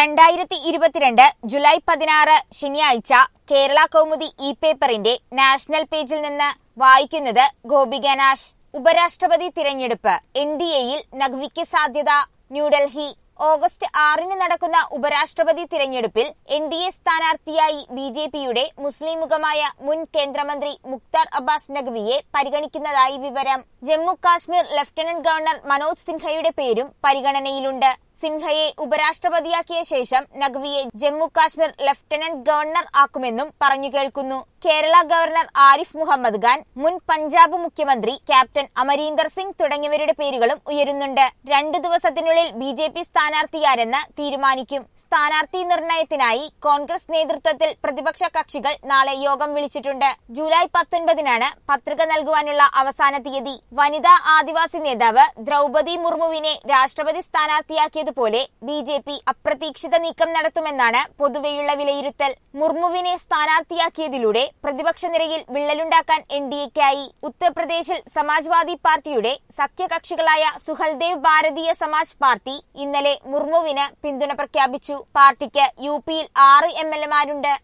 രണ്ടായിരത്തി ഇരുപത്തിരണ്ട് ജൂലൈ പതിനാറ് ശനിയാഴ്ച കേരള കൗമുദി ഇ പേപ്പറിന്റെ നാഷണൽ പേജിൽ നിന്ന് വായിക്കുന്നത് ഗോപിക നാഷ് ഉപരാഷ്ട്രപതി തിരഞ്ഞെടുപ്പ് എൻ ഡി എയിൽ നഖ്വിക്ക് സാധ്യത ന്യൂഡൽഹി ഓഗസ്റ്റ് ആറിന് നടക്കുന്ന ഉപരാഷ്ട്രപതി തിരഞ്ഞെടുപ്പിൽ എൻ ഡി എ സ്ഥാനാർത്ഥിയായി ബി ജെ പിയുടെ മുസ്ലിം മുഖമായ മുൻ കേന്ദ്രമന്ത്രി മുക്താർ അബ്ബാസ് നഖ്വിയെ പരിഗണിക്കുന്നതായി വിവരം ജമ്മു കാശ്മീർ ലഫ്റ്റനന്റ് ഗവർണർ മനോജ് സിൻഹയുടെ പേരും പരിഗണനയിലുണ്ട് സിൻഹയെ ഉപരാഷ്ട്രപതിയാക്കിയ ശേഷം നഖ്വിയെ ജമ്മു കാശ്മീർ ലഫ്റ്റനന്റ് ഗവർണർ ആക്കുമെന്നും പറഞ്ഞു കേൾക്കുന്നു കേരള ഗവർണർ ആരിഫ് മുഹമ്മദ് ഖാൻ മുൻ പഞ്ചാബ് മുഖ്യമന്ത്രി ക്യാപ്റ്റൻ അമരീന്ദർ സിംഗ് തുടങ്ങിയവരുടെ പേരുകളും ഉയരുന്നുണ്ട് രണ്ടു ദിവസത്തിനുള്ളിൽ ബി ജെ പി സ്ഥാനാർത്ഥിയാരെന്ന് തീരുമാനിക്കും സ്ഥാനാർത്ഥി നിർണയത്തിനായി കോൺഗ്രസ് നേതൃത്വത്തിൽ പ്രതിപക്ഷ കക്ഷികൾ നാളെ യോഗം വിളിച്ചിട്ടുണ്ട് ജൂലൈ പത്തൊൻപതിനാണ് പത്രിക നൽകുവാനുള്ള അവസാന തീയതി വനിതാ ആദിവാസി നേതാവ് ദ്രൗപതി മുർമുവിനെ രാഷ്ട്രപതി സ്ഥാനാർത്ഥിയാക്കിയതുപോലെ ബി ജെ പി അപ്രതീക്ഷിത നീക്കം നടത്തുമെന്നാണ് പൊതുവെയുള്ള വിലയിരുത്തൽ മുർമുവിനെ സ്ഥാനാർത്ഥിയാക്കിയതിലൂടെ പ്രതിപക്ഷ നിരയിൽ വിള്ളലുണ്ടാക്കാൻ എൻ ഡി എക്കായി ഉത്തർപ്രദേശിൽ സമാജ്വാദി പാർട്ടിയുടെ സഖ്യകക്ഷികളായ സുഹൽദേവ് ഭാരതീയ സമാജ് പാർട്ടി ഇന്നലെ മുർമുവിന് പിന്തുണ പ്രഖ്യാപിച്ചു പാർട്ടിക്ക് യു പിയിൽ ആറ് എം എൽ എമാരുണ്ട്